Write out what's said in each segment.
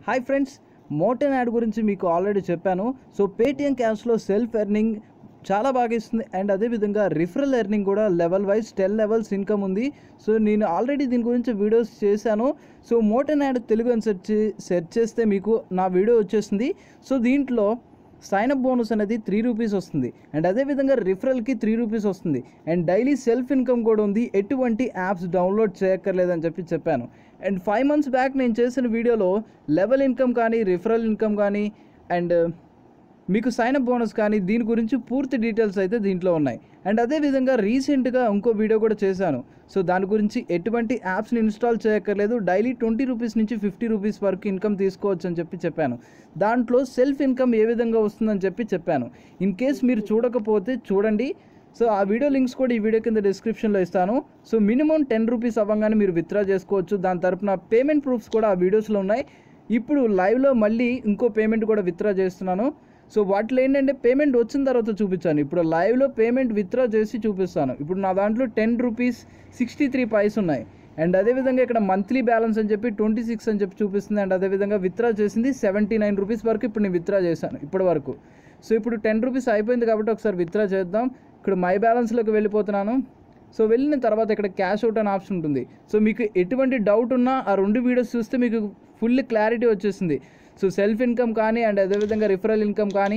hi friends మోటన్ add గురించి మీకు already చెప్పాను సో పేటిఎం క్యాష్లో సెల్ఫ్ ఎర్నింగ్ చాలా బాగా ఇస్తుంది అండ్ అదేవిధంగా రిఫరల్ ఎర్నింగ్ కూడా level wise ten levels income ఉంది సో నేను ఆల్రెడీ దీని గురించి వీడియోస్ చేశాను సో మోటన్ యాడ్ తెలుగు అని సెర్చ్ సెర్చ్ చేస్తే మీకు నా వీడియో వచ్చేసింది సో దీంట్లో సైన్ అప్ బోనస్ అనేది త్రీ రూపీస్ వస్తుంది అండ్ అదేవిధంగా రిఫరల్కి త్రీ రూపీస్ వస్తుంది అండ్ డైలీ సెల్ఫ్ ఇన్కమ్ కూడా ఉంది ఎటువంటి యాప్స్ డౌన్లోడ్ చేయక్కర్లేదని చెప్పి చెప్పాను అండ్ ఫైవ్ మంత్స్ బ్యాక్ నేను చేసిన వీడియోలో లెవెల్ ఇన్కమ్ కానీ రిఫరల్ ఇన్కమ్ కానీ అండ్ మీకు సైన్ అప్ బోనస్ కానీ దీని గురించి పూర్తి డీటెయిల్స్ అయితే దీంట్లో ఉన్నాయి అండ్ అదేవిధంగా రీసెంట్గా ఇంకో వీడియో కూడా చేశాను సో దాని గురించి ఎటువంటి యాప్స్ని ఇన్స్టాల్ చేయక్కర్లేదు డైలీ ట్వంటీ రూపీస్ నుంచి ఫిఫ్టీ రూపీస్ వరకు ఇన్కమ్ తీసుకోవచ్చు అని చెప్పి చెప్పాను దాంట్లో సెల్ఫ్ ఇన్కమ్ ఏ విధంగా వస్తుందని చెప్పి చెప్పాను ఇన్ కేస్ మీరు చూడకపోతే చూడండి సో ఆ వీడియో లింక్స్ కూడా ఈ వీడియో కింద డిస్క్రిప్షన్లో ఇస్తాను సో మినిమం టెన్ రూపీస్ అవ్వగానే మీరు విత్డ్రా చేసుకోవచ్చు దాని తరపున పేమెంట్ ప్రూఫ్స్ కూడా ఆ వీడియోస్లో ఉన్నాయి ఇప్పుడు లైవ్లో మళ్ళీ ఇంకో పేమెంట్ కూడా విత్డ్రా చేస్తున్నాను సో వాటిలో ఏంటంటే పేమెంట్ వచ్చిన తర్వాత చూపించాను ఇప్పుడు లైవ్లో పేమెంట్ విత్డ్రా చేసి చూపిస్తాను ఇప్పుడు నా దాంట్లో ten rupees sixty three paise ఉన్నాయి అండ్ అదేవిధంగా ఇక్కడ మంత్లీ బ్యాలెన్స్ అని చెప్పి ట్వంటీ సిక్స్ అని చెప్పి చూపిస్తుంది అండ్ అదేవిధంగా విత్డ్రా చేసింది సెవెంటీ నైన్ రూపీస్ వరకు ఇప్పుడు నేను విత్డ్రా చేశాను ఇప్పటి వరకు సో ఇప్పుడు టెన్ రూపీస్ అయిపోయింది కాబట్టి ఒకసారి విత్డ్రా చేద్దాం ఇక్కడ మై బ్యాలెన్స్లోకి వెళ్ళిపోతున్నాను సో వెళ్ళిన తర్వాత ఇక్కడ క్యాష్ అవుట్ అనే ఆప్షన్ ఉంటుంది సో మీకు ఎటువంటి డౌట్ ఉన్నా ఆ రెండు వీడియోస్ చూస్తే మీకు ఫుల్ క్లారిటీ వచ్చేసింది సో సెల్ఫ్ ఇన్కమ్ కానీ అండ్ అదేవిధంగా రిఫరల్ ఇన్కమ్ కానీ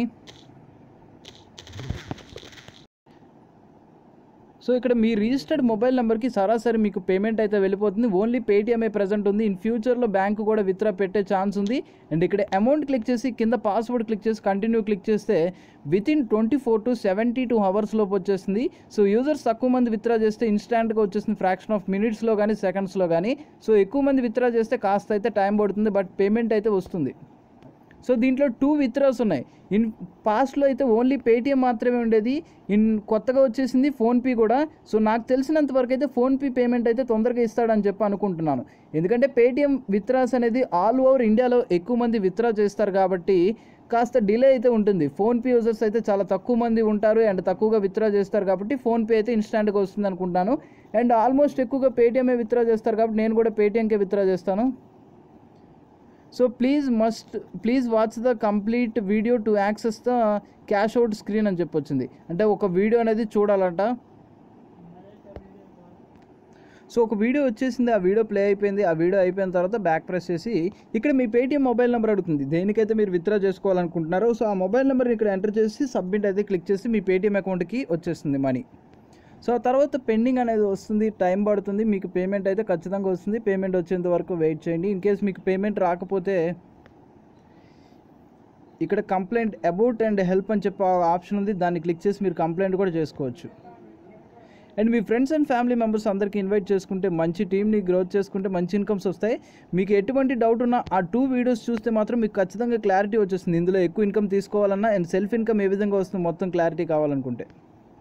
సో ఇక్కడ మీ రిజిస్టర్డ్ మొబైల్ నెంబర్కి సరాసరి మీకు పేమెంట్ అయితే వెళ్ళిపోతుంది ఓన్లీ పేటీఎంఏ ప్రజెంట్ ఉంది ఇన్ ఫ్యూచర్లో బ్యాంకు కూడా విత్డ్రా పెట్టే ఛాన్స్ ఉంది అండ్ ఇక్కడ అమౌంట్ క్లిక్ చేసి కింద పాస్వర్డ్ క్లిక్ చేసి కంటిన్యూ క్లిక్ చేస్తే within twenty four to seventy two hours లోపు వచ్చేస్తుంది సో యూజర్స్ తక్కువ మంది విత్డ్రా చేస్తే ఇన్స్టాంట్గా వచ్చేస్తుంది ఫ్రాక్షన్ ఆఫ్ మినిట్స్లో కానీ సెకండ్స్లో కానీ సో ఎక్కువ మంది విత్డ్రా చేస్తే కాస్త అయితే టైం పడుతుంది బట్ పేమెంట్ అయితే వస్తుంది సో దీంట్లో టూ విత్డ్రాస్ ఉన్నాయి ఇన్ పాస్ట్లో అయితే ఓన్లీ పేటిఎం మాత్రమే ఉండేది ఇన్ కొత్తగా వచ్చేసింది ఫోన్పే కూడా సో నాకు తెలిసినంత వరకు అయితే ఫోన్పే పేమెంట్ అయితే తొందరగా ఇస్తాడని చెప్పి అనుకుంటున్నాను ఎందుకంటే పేటిఎం విత్డ్రాస్ అనేది ఆల్ ఓవర్ ఇండియాలో ఎక్కువ మంది విత్డ్రా చేస్తారు కాబట్టి కాస్త డిలే అయితే ఉంటుంది ఫోన్పే యూజర్స్ అయితే చాలా తక్కువ మంది ఉంటారు అండ్ తక్కువగా విత్డ్రా చేస్తారు కాబట్టి ఫోన్పే అయితే ఇన్స్టాంట్గా వస్తుంది అనుకుంటున్నాను అండ్ ఆల్మోస్ట్ ఎక్కువగా పేటిఎంఏ విత్డ్రా చేస్తారు కాబట్టి నేను కూడా పేటిఎంకే విత్డ్రా చేస్తాను so please must please watch the complete video to access the cash out screen అని చెప్పొచ్చింది అంటే ఒక వీడియో అనేది చూడాలంట సో ఒక వీడియో వచ్చేసింది ఆ వీడియో ప్లే అయిపోయింది ఆ వీడియో అయిపోయిన తర్వాత బ్యాక్ ప్రెస్ చేసి ఇక్కడ మీ పేటీఎం మొబైల్ నెంబర్ అడుగుతుంది దేనికైతే మీరు విత్డ్రా చేసుకోవాలనుకుంటున్నారో సో ఆ మొబైల్ నెంబర్ ఇక్కడ ఎంటర్ చేసి సబ్మిట్ అయితే క్లిక్ చేసి మీ పేటీఎం అకౌంట్కి వచ్చేస్తుంది మనీ సో ఆ తర్వాత పెండింగ్ అనేది వస్తుంది టైం పడుతుంది మీకు పేమెంట్ అయితే ఖచ్చితంగా వస్తుంది పేమెంట్ వచ్చేంత వరకు వెయిట్ చేయండి ఇన్ కేస్ మీకు పేమెంట్ రాకపోతే ఇక్కడ కంప్లైంట్ అబౌట్ అండ్ హెల్ప్ అని చెప్పి ఆప్షన్ ఉంది దాన్ని క్లిక్ చేసి మీరు కంప్లైంట్ కూడా చేసుకోవచ్చు అండ్ మీ ఫ్రెండ్స్ అండ్ ఫ్యామిలీ మెంబర్స్ అందరికీ ఇన్వైట్ చేసుకుంటే మంచి టీమ్ని గ్రోత్ చేసుకుంటే మంచి ఇన్కమ్స్ వస్తాయి మీకు ఎటువంటి డౌట్ ఉన్నా ఆ టూ వీడియోస్ చూస్తే మాత్రం మీకు ఖచ్చితంగా క్లారిటీ వచ్చేస్తుంది ఇందులో ఎక్కువ ఇన్కమ్ తీసుకోవాలన్నా అండ్ సెల్ఫ్ ఇన్కమ్ ఏ విధంగా వస్తుంది మొత్తం క్లారిటీ కావాలనుకుంటే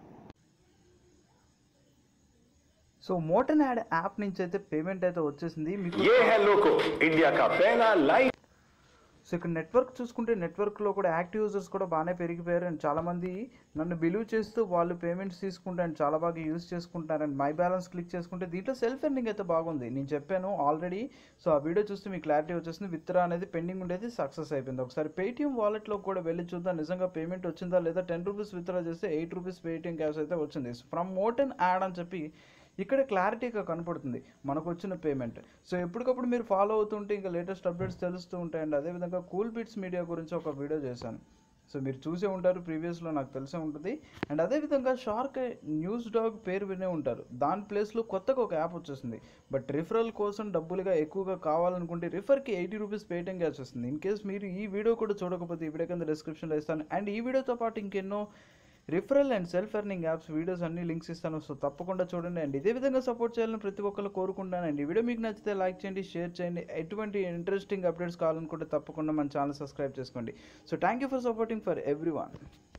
సో మోటన్ యాడ్ యాప్ నుంచి అయితే పేమెంట్ అయితే వచ్చేసింది మీకు ये है लोको इंडिया का पहला लाइव సో ఇక్కడ నెట్వర్క్ చూసుకుంటే నెట్వర్క్లో కూడా యాక్టివ్ యూజర్స్ కూడా బాగానే పెరిగిపోయారు అండ్ చాలామంది నన్ను బిలీవ్ చేస్తూ వాళ్ళు పేమెంట్స్ తీసుకుంటే అండ్ చాలా బాగా యూజ్ చేసుకుంటారు అండ్ మై బ్యాలెన్స్ క్లిక్ చేసుకుంటే దీంట్లో సెల్ఫ్ ఎర్నింగ్ అయితే బాగుంది నేను చెప్పాను ఆల్రెడీ సో ఆ వీడియో చూస్తే మీకు క్లారిటీ వచ్చేసింది విత్డ్రా అనేది పెండింగ్ ఉండేది సక్సెస్ అయిపోయింది ఒకసారి పేటీఎం వాలెట్లో కూడా వెళ్ళి చూద్దాం నిజంగా పేమెంట్ వచ్చిందా లేదా టెన్ రూపీస్ విత్డ్రా చేస్తే ఎయిట్ రూపీస్ పేటీఎం క్యాష్ అయితే వచ్చింది ఫ్రమ్ మోటన్ యాడ్ అని చెప్పి ఇక్కడ క్లారిటీగా కనపడుతుంది మనకు వచ్చిన పేమెంట్ సో ఎప్పటికప్పుడు మీరు ఫాలో అవుతుంటే ఇంకా లేటెస్ట్ అప్డేట్స్ తెలుస్తూ ఉంటాయండి అదేవిధంగా కూల్ బిట్స్ మీడియా గురించి ఒక వీడియో చేశాను సో మీరు చూసే ఉంటారు ప్రీవియస్లో నాకు తెలిసే ఉంటుంది అండ్ అదేవిధంగా షార్క్ న్యూస్ డాగ్ పేరు వినే ఉంటారు దాని ప్లేస్లో కొత్తగా ఒక యాప్ వచ్చేసింది బట్ రిఫరల్ కోసం డబ్బులుగా ఎక్కువగా కావాలనుకుంటే రిఫర్కి ఎయిటీ రూపీస్ పేటింగ్ క్యాష్ వస్తుంది ఇన్ కేస్ మీరు ఈ వీడియో కూడా చూడకపోతే ఈ వీడియో కింద డిస్క్రిప్షన్లో ఇస్తాను అండ్ ఈ వీడియోతో పాటు ఇంకెన్నో referral and self earning apps videos అన్ని లింక్స్ ఇస్తాను సో తప్పకుండా చూడండి అండ్ ఇదే విధంగా సపోర్ట్ చేయాలని ప్రతి ఒక్కరు కోరుకుంటాను అండ్ ఈ వీడియో మీకు నచ్చితే లైక్ చేయండి షేర్ చేయండి ఎటువంటి ఇంట్రెస్టింగ్ అప్డేట్స్ కావాలనుకుంటే తప్పకుండా మన ఛానల్ సబ్స్క్రైబ్ చేసుకోండి so thank you for supporting for every